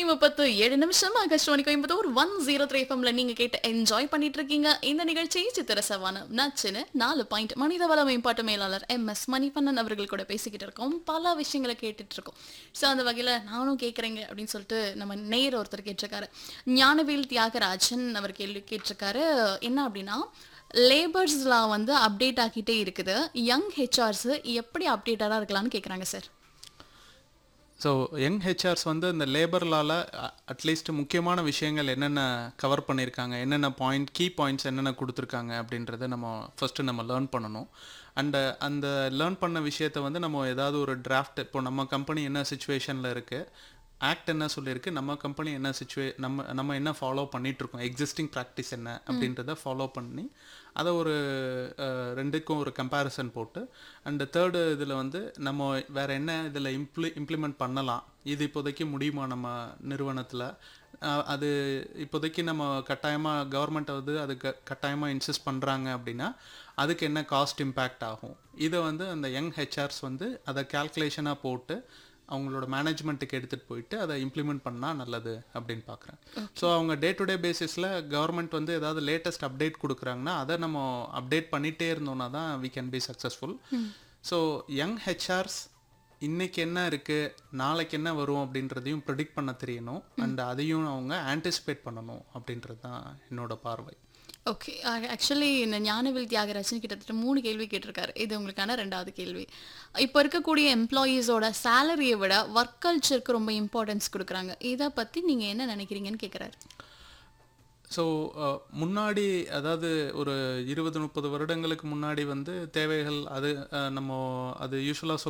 முப்பத்து ஏழு நிமிஷம் Akashvani Coimbatore one zero three எஃப்எம்ல நீங்க கேட்டு என்ஜாய் பண்ணிட்டு இருக்கீங்க இந்த நிகழ்ச்சி சித்திர சவான நச்சுன்னு நாலு பாயிண்ட் மனிதவள மேம்பாட்டு மேலாளர் எம் எஸ் மணிவண்ணன் அவர்கள் கூட பேசிக்கிட்டு இருக்கோம் பல விஷயங்களை கேட்டுட்டு இருக்கோம் ஸோ அந்த வகையில நானும் கேட்குறேங்க அப்படின்னு சொல்லிட்டு நம்ம நேர் ஒருத்தர் கேட்டிருக்காரு ஞானவேல் தியாகராஜன் அவர் கேள்வி கேட்டிருக்காரு என்ன அப்படின்னா லேபர்ஸ் லா வந்து அப்டேட் ஆகிட்டே இருக்குது யங் ஹெச்ஆர்ஸ் எப்படி அப்டேட்டடாக இருக்கலாம்னு கேட்குறாங்க சார் ஸோ யங் ஹெச்ஆர்ஸ் வந்து இந்த லேபர் லால அட்லீஸ்ட் முக்கியமான விஷயங்கள் என்னென்ன கவர் பண்ணியிருக்காங்க என்னென்ன பாயிண்ட் கீ பாயிண்ட்ஸ் என்னென்ன கொடுத்துருக்காங்க அப்படின்றத நம்ம ஃபஸ்ட்டு நம்ம லேர்ன் பண்ணணும் அண்டு அந்த லேர்ன் பண்ண விஷயத்தை வந்து நம்ம ஏதாவது ஒரு டிராஃப்ட் இப்போ நம்ம கம்பெனி என்ன சுச்சுவேஷனில் இருக்குது ஆக்ட் என்ன சொல்லியிருக்கு நம்ம கம்பெனி என்ன சுச்சுவே நம்ம நம்ம என்ன ஃபாலோ பண்ணிகிட்ருக்கோம் எக்ஸிஸ்டிங் ப்ராக்டிஸ் என்ன அப்படின்றத ஃபாலோ பண்ணி அதை ஒரு அஹ், ரெண்டுக்கும் ஒரு கம்பேரிசன் போட்டு அண்ட் தேர்டு இதில் வந்து நம்ம வேற என்ன இதில் இம்ப்ளி இம்ப்ளிமெண்ட் பண்ணலாம் இது இப்போதைக்கு முடியுமா நம்ம நிறுவனத்தில் அது இப்போதைக்கு நம்ம கட்டாயமாக கவர்மெண்ட் வந்து அது க கட்டாயமாக இன்சிஸ்ட் பண்ணுறாங்க அப்படின்னா அதுக்கு என்ன காஸ்ட் இம்பேக்ட் ஆகும் இதை வந்து அந்த யங் ஹெச்ஆர்ஸ் வந்து அதை கால்குலேஷனாக போட்டு அவங்களோட மேனேஜ்மெண்ட்டுக்கு எடுத்துகிட்டு போயிட்டு அதை இம்ப்ளிமெண்ட் பண்ணால் நல்லது அப்படின்னு பார்க்குறேன் ஸோ அவங்க டே டு டே பேசிஸில் கவர்மெண்ட் வந்து ஏதாவது லேட்டஸ்ட் அப்டேட் கொடுக்குறாங்கன்னா அதை நம்ம அப்டேட் பண்ணிகிட்டே இருந்தோம்னா தான் we can be successful so young HRs இன்னைக்கு என்ன இருக்குது நாளைக்கு என்ன வரும் அப்படின்றதையும் ப்ரிடிக்ட் பண்ண தெரியணும் அண்ட் அதையும் அவங்க ஆன்டிசிபேட் பண்ணணும் அப்படின்றது தான் என்னோட பார்வை ஓகே ஆக்சுவலி இந்த ஞானவேல் தியாகராஜன் கிட்டத்தட்ட மூணு கேள்வி கேட்டிருக்காரு இது உங்களுக்கான ரெண்டாவது கேள்வி இப்போ இருக்கக்கூடிய எம்ப்ளாயீஸோட சேலரியை விட ஒர்க் கல்ச்சருக்கு ரொம்ப இம்பார்ட்டன்ஸ் கொடுக்குறாங்க இதை பற்றி நீங்கள் என்ன நினைக்கிறீங்கன்னு கேட்குறாரு ஸோ முன்னாடி அதாவது ஒரு இருபது முப்பது வருடங்களுக்கு முன்னாடி வந்து தேவைகள் அது அஹ், நம்ம அது யூஸ்வலாக